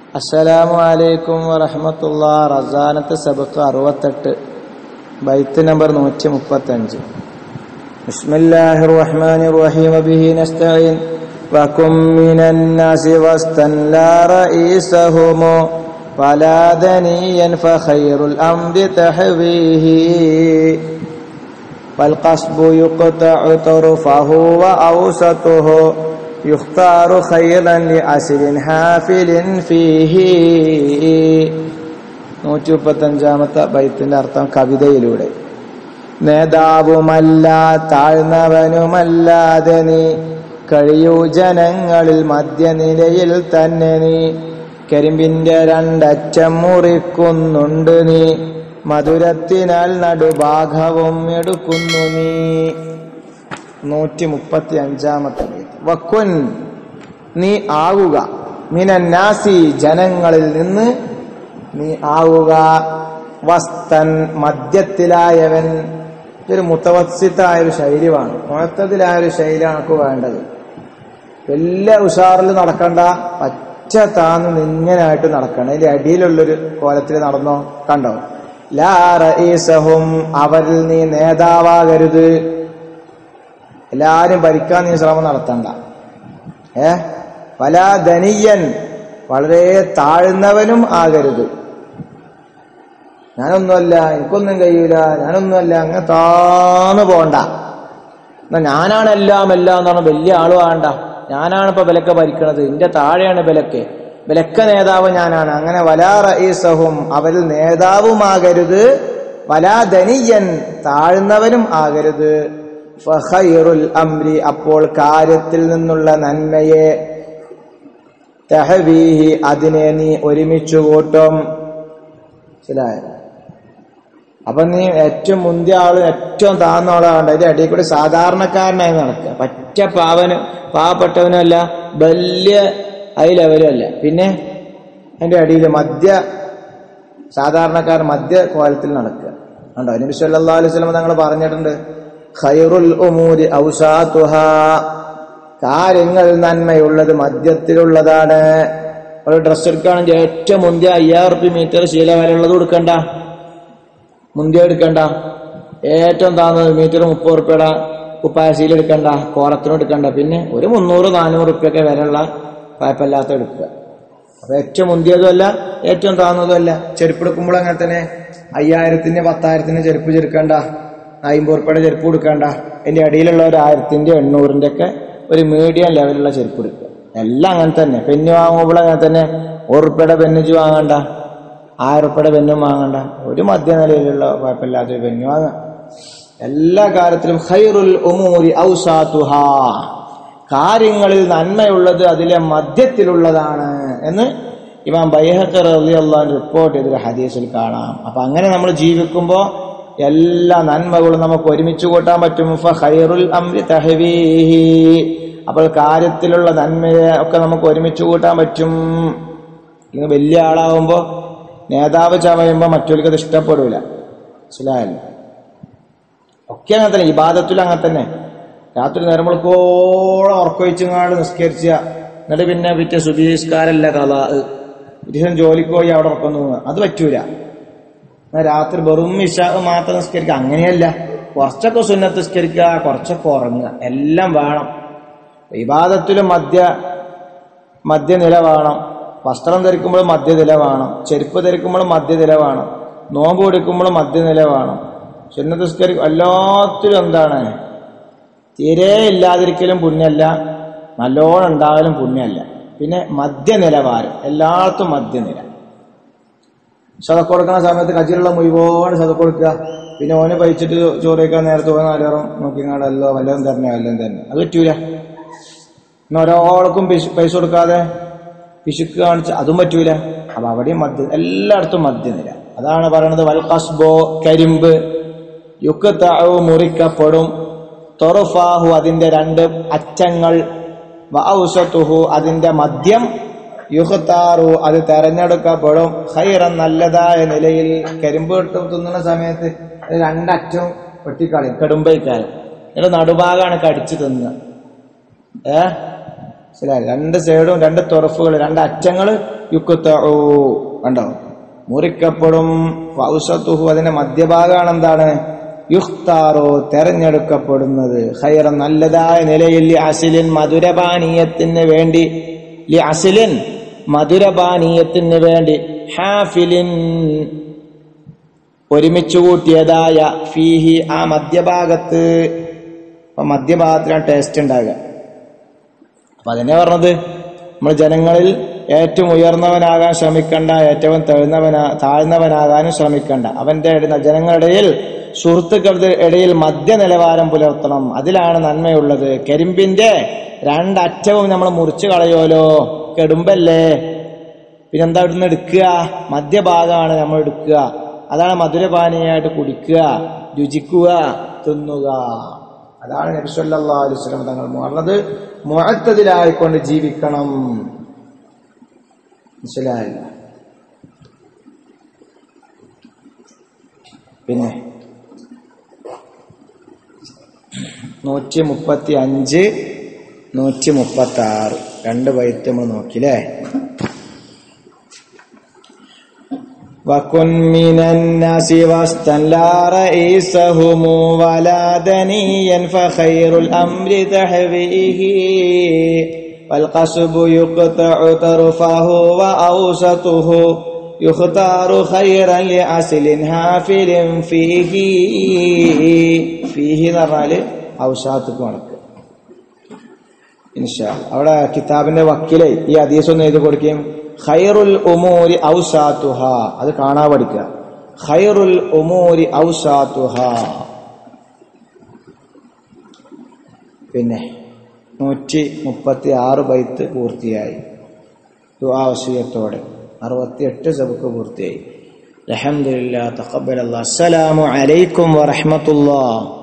അസ്സലാമു അലൈക്കും വറഹമത്തുള്ള റസാനത്ത് സബക്ക് അറുപത്തെട്ട് ബൈത്ത് നമ്പർ നൂറ്റി മുപ്പത്തഞ്ച് ബിസ്മില്ലാഹി റഹ്മാനി റഹീം ബിഹി നസ്തഈൻ വകും മിനൻ നാസി വസ്തൻ ലാ റഈസഹും فلا دنيا فخير الأمر تحويه والقصب يقطع طرفه وأوسطه يختار خيرا لأسر حافل فيه നൂറ്റി മുപ്പത്തഞ്ചാമത്തെ ബൈത്തിന്റെ അർത്ഥം കവിതയിലൂടെ നേതാവുമല്ല താഴ്ന്നവനുമല്ലാതെ നീ കഴിയൂ ജനങ്ങളിൽ മധ്യനിലയിൽ തന്നെ നീ കരിമ്പിന്റെ രണ്ടറ്റം മുറിക്കുന്നുണ്ട് നീ മധുരത്തിനാൽ നടുഭാഗവും എടുക്കുന്നു നീ നൂറ്റി മുപ്പത്തി അഞ്ചാമത്തെ വക്കുൻ നീ ആവുക മിനന്നാസി ജനങ്ങളിൽ നിന്ന് നീ ആവുക വസ്തൻ മധ്യത്തിലായവൻ ഇതൊരു മുത്തവസിത്തായ ഒരു ശൈലിയാണ് മുഴത്തതിലായ ഒരു ശൈലിയാണ് നമുക്ക് വേണ്ടത് വലിയ ഉഷാറിൽ നടക്കണ്ട പച്ച താന്ന് നിങ്ങനായിട്ട് നടക്കണം അതിന്റെ അടിയിലുള്ളൊരു കോലത്തിൽ നടന്നോ കണ്ടോ ലാ റഈസഹും അവരിൽ നീ നേതാവാകരുത് എല്ലാരും ഭരിക്കാൻ നീ ശ്രമം നടത്തണ്ട ഏ പല ധനിയൻ വളരെ താഴ്ന്നവനും ആകരുത് ഞാനൊന്നുമല്ല എനിക്കൊന്നും കഴിയൂല ഞാനൊന്നുമല്ല അങ്ങ് താന്ന് പോണ്ട എന്നാ ഞാനാണ് എല്ലാം എല്ലാം എന്ന് പറഞ്ഞ വലിയ ആള് വേണ്ട ഞാനാണ് ഇപ്പൊ വിലക്ക ഭരിക്കണത് എന്റെ താഴെയാണ് വിലക്ക് വിലക്ക നേതാവ് ഞാനാണ് അങ്ങനെ വലാ റഈസഹും അവരിൽ നേതാവുമാകരുത് വലാ ധനിയൻ താഴ്ന്നവനും ആകരുത് ഫഖൈറുൽ അംരി അപ്പോൾ കാര്യത്തിൽ നിന്നുള്ള നന്മയെ തഹവീഹി അതിനെ നീ ഒരുമിച്ചു കൂട്ടും മനസ്സിലായോ അപ്പൊ നീ ഏറ്റവും മുന്തിയ ആളും ഏറ്റവും താഴ്ന്ന ആളാണ് അതിന്റെ ഇടയിൽ കൂടി സാധാരണക്കാരനായി നടക്കുക പറ്റ പാവനും പാവപ്പെട്ടവനുമല്ല വലിയ ഹൈ ലെവലും അല്ല പിന്നെ അതിന്റെ അടിയിൽ മധ്യ സാധാരണക്കാരൻ മധ്യ കോലത്തിൽ നടക്കുക കണ്ടോ നബി സല്ലല്ലാഹു അലൈഹി വസല്ലം തങ്ങൾ പറഞ്ഞിട്ടുണ്ട് ഖൈറുൽ ഉമൂരി ഔസാതുഹാ കാര്യങ്ങൾ നന്മയുള്ളത് മധ്യത്തിലുള്ളതാണ് ഒരു ഡ്രസ്സ് എടുക്കുകയാണെങ്കിൽ ഏറ്റവും മുന്തിയ അയ്യായിരം റുപ്യ മീറ്റർ ശീല വിലയുള്ളത് കൊടുക്കണ്ട മുന്തിയ എടുക്കണ്ട ഏറ്റവും താഴ്ന്നത് മീറ്റർ മുപ്പത് റുപ്യയുടെ കുപ്പായ ശീല എടുക്കണ്ട കോലത്തിനും എടുക്കണ്ട പിന്നെ ഒരു മുന്നൂറ് നാനൂറ് റുപ്യൊക്കെ വിലയുള്ള കുഴപ്പമില്ലാത്ത എടുക്കുക അപ്പൊ ഏറ്റവും മുന്തിയതുമല്ല ഏറ്റവും താഴ്ന്നതുമല്ല ചെരുപ്പ് എടുക്കുമ്പോൾ അങ്ങനെ തന്നെ അയ്യായിരത്തിന് പത്തായിരത്തിന് ചെരുപ്പ് ചെരുക്കണ്ട അമ്പത് റുപ്യയുടെ ചെരുപ്പ് കൊടുക്കണ്ട അതിന്റെ അടിയിലുള്ള ഒരു ആയിരത്തിന്റെ എണ്ണൂറിന്റെ ഒക്കെ ഒരു മീഡിയം ലെവലുള്ള ചെരുപ്പ് എടുക്കുക എല്ലാം അങ്ങനെ തന്നെ പെന്ന് വാങ്ങുമ്പോൾ അങ്ങനെ തന്നെ ഒരു റുപ്യയുടെ പെന്നിച്ച് വാങ്ങണ്ട ആയിരം റുപ്യയുടെ പെന്നും വാങ്ങണ്ട ഒരു മധ്യനിലയിലുള്ള കുഴപ്പമില്ലാത്ത ഒരു പെന്ന് വാങ്ങാം എല്ലാ കാര്യത്തിലും ഖൈറുൽ ഉമൂരി ഔസാതുഹാ കാര്യങ്ങളിൽ നന്മയുള്ളത് അതിലെ മധ്യത്തിലുള്ളതാണ് എന്ന് ഇമാം ബൈഹക്കർ അള്ളാൻ റിപ്പോർട്ട് ചെയ്തൊരു ഹദീസിൽ കാണാം അപ്പൊ അങ്ങനെ നമ്മൾ ജീവിക്കുമ്പോൾ എല്ലാ നന്മകളും നമുക്ക് ഒരുമിച്ച് കൂട്ടാൻ പറ്റും ഖൈറുൽ അംരി തഹവീഹി അപ്പോൾ കാര്യത്തിലുള്ള നന്മയെ ഒക്കെ നമുക്ക് ഒരുമിച്ച് കൂട്ടാൻ പറ്റും ഇല്ലെങ്കിൽ വലിയ ആളാവുമ്പോൾ നേതാവ് ചമയുമ്പോൾ മറ്റൊരുക്കത് ഇഷ്ടപ്പെടൂല മനസ്സിലായല്ലോ ഒക്കെ അങ്ങനെ തന്നെ ഇബാദത്തിലും അങ്ങനെ തന്നെ രാത്രി നേരമ്പളക്കോളം ഉറക്കൊഴിച്ചങ്ങാണ്ട് നിസ്കരിച്ച എന്നിട്ട് പിന്നെ പിറ്റേ സുബീസ്കാരല്ല കഥ ദിവസം ജോലിക്ക് പോയി അവിടെ ഉറക്കം തൂങ്ങുക അത് പറ്റൂല എന്നാ രാത്രി വെറും ഇഷ മാത്രം നിസ്കരിക്കുക അങ്ങനെയല്ല കുറച്ചൊക്കെ സുന്നത്ത് നിസ്കരിക്കുക കുറച്ചൊക്കെ ഉറങ്ങുക എല്ലാം വേണം വിവാദത്തിലും മധ്യ മധ്യനില വേണം വസ്ത്രം ധരിക്കുമ്പോൾ മധ്യനില വേണം ചെരുപ്പ് ധരിക്കുമ്പോൾ മധ്യനില വേണം നോമ്പ് കൊടുക്കുമ്പോൾ മധ്യനില വേണം സുന്നത്ത് നിസ്കരിക്കും എല്ലാത്തിലും എന്താണ് തീരെ ഇല്ലാതിരിക്കലും പുണ്യല്ല നല്ലോണം ഉണ്ടാകലും പുണ്യല്ല പിന്നെ മധ്യനിലവാരം എല്ലായിടത്തും മധ്യനില ശതക്ക് കൊടുക്കുന്ന സമയത്ത് കച്ചിലുള്ള മുഴുവൻ ശതക്ക് കൊടുക്കുക പിന്നെ ഓന് പഴിച്ചിട്ട് ചോറ് വയ്ക്കാൻ നേരത്തെ പോയി നാലേറും നോക്കിങ്ങാടല്ലോ വല്ലതും തന്നെ വല്ലതും തന്നെ അത് പറ്റൂല പിന്നെ ഒരാൾക്കും പിശ് പൈസ കൊടുക്കാതെ പിശുക്ക് കാണിച്ച് അതും പറ്റൂല അപ്പൊ അവിടെയും മധ്യ എല്ലായിടത്തും മധ്യനില അതാണ് പറയണത് വൽഖസ്ബോ കരിമ്പ് യുക്കത്താവു മുറിക്കപ്പെടും തൊറുഫാഹു അതിന്റെ രണ്ട് അറ്റങ്ങൾ വഔസത്തുഹു അതിന്റെ മദ്യം യുഹത്താറു അത് തെരഞ്ഞെടുക്കപ്പെടും ഹൈറൻ നല്ലതായ നിലയിൽ കരിമ്പ് ഇട്ട് തിന്നുന്ന സമയത്ത് രണ്ടറ്റം വെട്ടിക്കളയും കെടുമ്പൈക്കാലം എന്നിട്ട് നടുഭാഗമാണ് കടിച്ചു തിന്നുക ഏ മനസ്സിലായി രണ്ട് സൈഡും രണ്ട് തുറഫുകൾ രണ്ട് അറ്റങ്ങൾ യുക്തഉ കണ്ടോ മുറിക്കപ്പെടും ഫൗസത്തുഹു അതിന്റെ മധ്യഭാഗമാണ് എന്താണ് യുഖ്താറോ തെരഞ്ഞെടുക്കപ്പെടുന്നത് ഖൈറ നല്ലതായ നിലയിൽ ലി അസിലിൻ മധുരപാനീയത്തിന് വേണ്ടി ലി അസിലിൻ മധുരപാനീയത്തിന് വേണ്ടി ഹാഫിലിൻ ഒരുമിച്ച് കൂട്ടിയതായ ഫീഹി ആ മധ്യഭാഗത്ത് അപ്പൊ മധ്യഭാഗത്തിലാണ് ടേസ്റ്റ് ഉണ്ടാകുക അപ്പൊ അതിനെ പറഞ്ഞത് നമ്മൾ ജനങ്ങളിൽ ഏറ്റവും ഉയർന്നവനാകാൻ ശ്രമിക്കണ്ട ഏറ്റവും താഴ്ന്നവനാ താഴ്ന്നവനാകാനും ശ്രമിക്കണ്ട അവന്റെ ഇട- ജനങ്ങളുടെ ഇടയിൽ സുഹൃത്തുക്കളുടെ ഇടയിൽ മധ്യ നിലവാരം പുലർത്തണം അതിലാണ് നന്മയുള്ളത് കരിമ്പിന്റെ രണ്ടറ്റവും നമ്മൾ മുറിച്ചു കളയോലോ കെടുമ്പല്ലേ പിന്നെന്താ ഇവിടുന്ന് എടുക്കുക മധ്യഭാഗമാണ് നമ്മൾ എടുക്കുക അതാണ് മധുരപാനീയമായിട്ട് കുടിക്കുക രുചിക്കുക തിന്നുക അതാണ് നബിസ്വല്ലാ അലുസ്ലം തങ്ങൾ പറഞ്ഞത് മുഴത്തതിലായിക്കൊണ്ട് ജീവിക്കണം മനസ്സിലായില്ല പിന്നെ നൂറ്റി മുപ്പത്തി അഞ്ച് നൂറ്റി മുപ്പത്തി ആറ് രണ്ട് ബൈത്ത് നമ്മൾ നോക്കില്ലേ وكن من الناس وسطا لا رئيسهم ولا دنيا فخير الأمر تحويه والقصب يقطع طرفه وأوسطه يختار خيرا لأصل هافل فيه فيه نرال أوساطك ونك ഇൻഷാ അവിടെ കിതാബിന്റെ വക്കിലെ ഈ ഹദീസ് ഒന്ന് എഴുതി കൊടുക്കുകയും ഖൈറുൽ ഉമൂരി ഔസാത്തുഹ അത് കാണാ പഠിക്കുക ഖൈറുൽ ഉമൂരി ഔസാത്തുഹ പിന്നെ നൂറ്റി മുപ്പത്തി ആറ് ബൈത്ത് പൂർത്തിയായി ദുആവസിയത്തോടെ അറുപത്തിയെട്ട് സബക്ക് പൂർത്തിയായി അലഹമില്ല തഖബ്ബൽ അസ്സലാമു അലൈക്കും വറഹ്മത്തുള്ളാഹ്